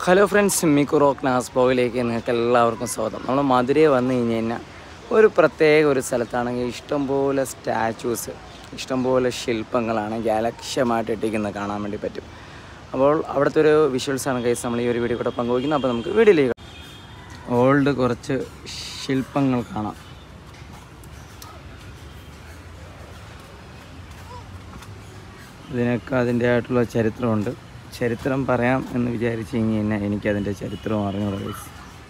hello friends മിക്കു റോക്ക് നാസ് ബ്ലോഗിലേക്ക് നിങ്ങൾക്ക് എല്ലാവർക്കും സ്വാഗതം നമ്മൾ മധുരയിൽ വന്നു കഴിഞ്ഞ് കഴിഞ്ഞാൽ ഒരു പ്രത്യേക ഒരു സ്ഥലത്താണെങ്കിൽ ഇഷ്ടംപോലെ സ്റ്റാച്യൂസ് ഇഷ്ടംപോലെ ശില്പങ്ങളാണ് ഗാലക്ഷ്യമായിട്ട് ഇട്ടിരിക്കുന്നത് കാണാൻ വേണ്ടി പറ്റും അപ്പോൾ അവിടുത്തെ ഒരു വിഷ്വൽസാണ് കൈസ് നമ്മൾ ഈ ഒരു വീഡിയോ കൂടെ പങ്കുവയ്ക്കുന്നത് അപ്പോൾ നമുക്ക് വീഡിയോയിലേക്ക് ഓൾഡ് കുറച്ച് ശില്പങ്ങൾ കാണാം ഇതിനൊക്കെ അതിൻ്റെതായിട്ടുള്ള ചരിത്രമുണ്ട് ചരിത്രം പറയാം എന്ന് വിചാരിച്ച് കഴിഞ്ഞ് കഴിഞ്ഞാൽ എനിക്കതിൻ്റെ ചരിത്രം അറിഞ്ഞൂടാ ഗൈസ്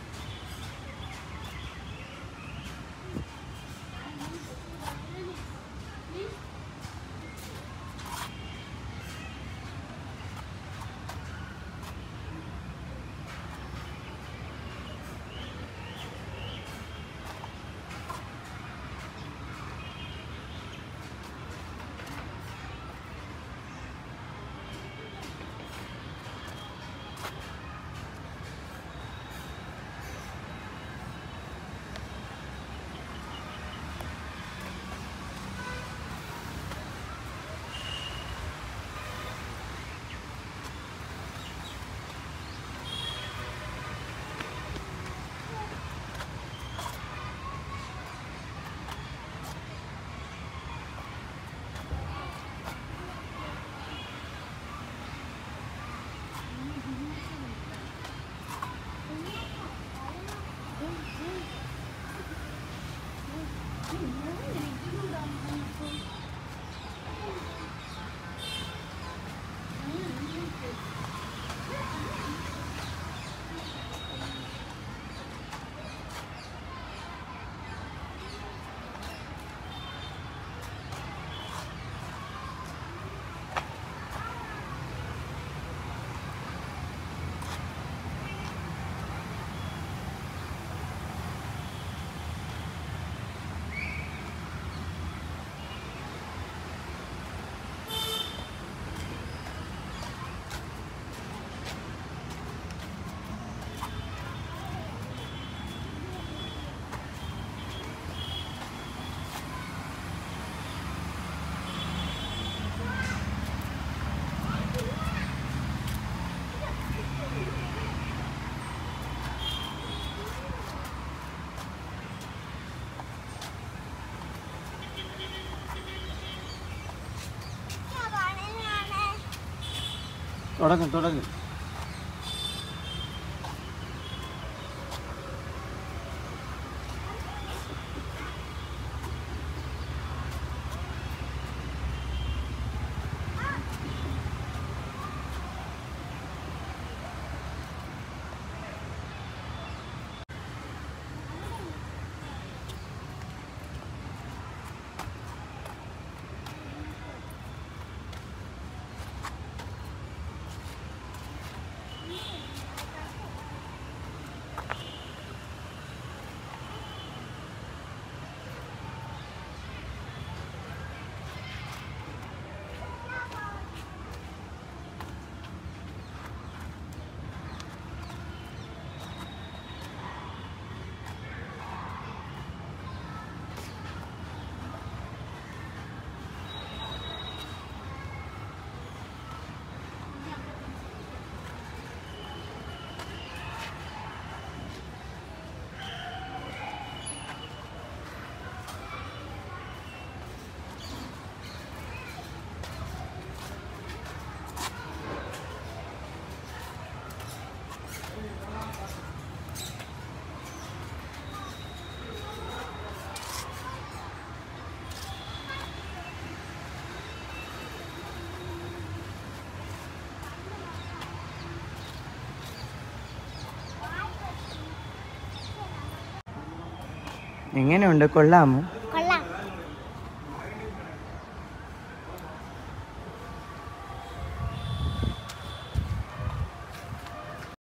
തുടങ്ങും തുടങ്ങും എങ്ങനെയുണ്ട് കൊള്ളാമോ